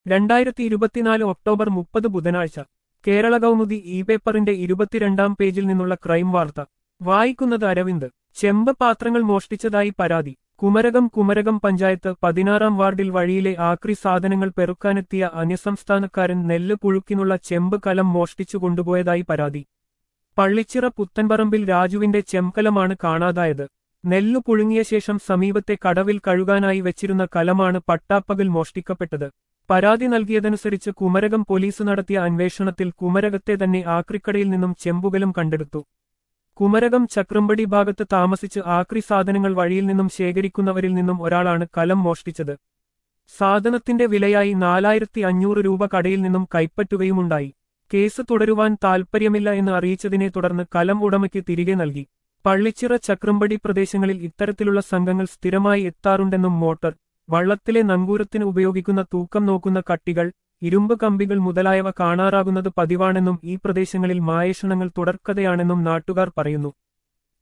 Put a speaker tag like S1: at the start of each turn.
S1: രണ്ടായിരത്തി ഇരുപത്തിനാല് ഒക്ടോബർ മുപ്പത് ബുധനാഴ്ച കേരള കൗമുദി ഇ പേപ്പറിന്റെ ഇരുപത്തിരണ്ടാം പേജിൽ നിന്നുള്ള ക്രൈം വാർത്ത വായിക്കുന്നത് അരവിന്ദ് ചെമ്പ് പാത്രങ്ങൾ മോഷ്ടിച്ചതായി പരാതി കുമരകം കുമരകം പഞ്ചായത്ത് പതിനാറാം വാർഡിൽ വഴിയിലെ ആക്രി സാധനങ്ങൾ പെറുക്കാനെത്തിയ അന്യസംസ്ഥാനക്കാരൻ നെല്ല് പുഴുക്കിനുള്ള ചെമ്പ് കലം മോഷ്ടിച്ചു കൊണ്ടുപോയതായി പരാതി പള്ളിച്ചിറ പുത്തൻപറമ്പിൽ രാജുവിന്റെ ചെംകലമാണ് കാണാതായത് നെല്ലു പുഴുങ്ങിയ ശേഷം സമീപത്തെ കടവിൽ കഴുകാനായി വെച്ചിരുന്ന കലമാണ് പട്ടാപ്പകൽ മോഷ്ടിക്കപ്പെട്ടത് പരാതി നൽകിയതനുസരിച്ച് കുമരകം പോലീസ് നടത്തിയ അന്വേഷണത്തിൽ കുമരകത്തെ തന്നെ ആക്രിക്കടയിൽ നിന്നും ചെമ്പുകലും കണ്ടെടുത്തു കുമരകം ചക്രമ്പടി ഭാഗത്ത് താമസിച്ച് ആക്രി സാധനങ്ങൾ വഴിയിൽ നിന്നും ശേഖരിക്കുന്നവരിൽ നിന്നും ഒരാളാണ് കലം മോഷ്ടിച്ചത് സാധനത്തിന്റെ വിലയായി നാലായിരത്തി അഞ്ഞൂറ് രൂപ കടയിൽ നിന്നും കൈപ്പറ്റുകയുമുണ്ടായി കേസ് തുടരുവാൻ താൽപ്പര്യമില്ല എന്ന് അറിയിച്ചതിനെ തുടർന്ന് കലം ഉടമയ്ക്ക് തിരികെ നൽകി പള്ളിച്ചിറ ചക്രമ്പടി പ്രദേശങ്ങളിൽ ഇത്തരത്തിലുള്ള സംഘങ്ങൾ സ്ഥിരമായി എത്താറുണ്ടെന്നും മോട്ടോർ വള്ളത്തിലെ നങ്കൂരത്തിന് ഉപയോഗിക്കുന്ന തൂക്കം നോക്കുന്ന കട്ടികൾ ഇരുമ്പ് കമ്പികൾ മുതലായവ കാണാറാകുന്നത് പതിവാണെന്നും ഈ പ്രദേശങ്ങളിൽ മായേഷണങ്ങൾ തുടർക്കഥയാണെന്നും നാട്ടുകാർ പറയുന്നു